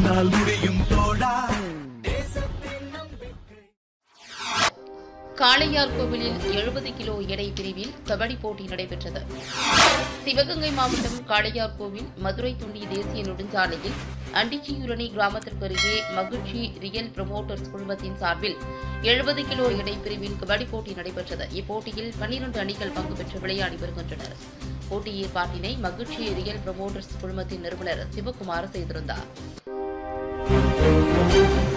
உன்னால் முடியும் தோழா காளையார் கோவிலில் எழுபது கிலோ எடை பிரிவில் கபடி போட்டி நடைபெற்றது சிவகங்கை மாவட்டம் காளையார் கோவில் மதுரை துண்டி தேசிய நெடுஞ்சாலையில் அண்டிச்சியூரணி கிராமத்திற்கு அருகே மகிழ்ச்சி ரியல் புரமோட்டர்ஸ் குழுமத்தின் சார்பில் எழுபது கிலோ எடை பிரிவில் கபடி போட்டி நடைபெற்றது இப்போட்டியில் பன்னிரண்டு அணிகள் பங்கு பெற்று விளையாடி வருகின்றனர் போட்டி ஏற்பாட்டினை மகிழ்ச்சி ரியல் புரமோட்டர்ஸ் குழுமத்தின் நிறுவனர் சிவகுமார் செய்திருந்தார்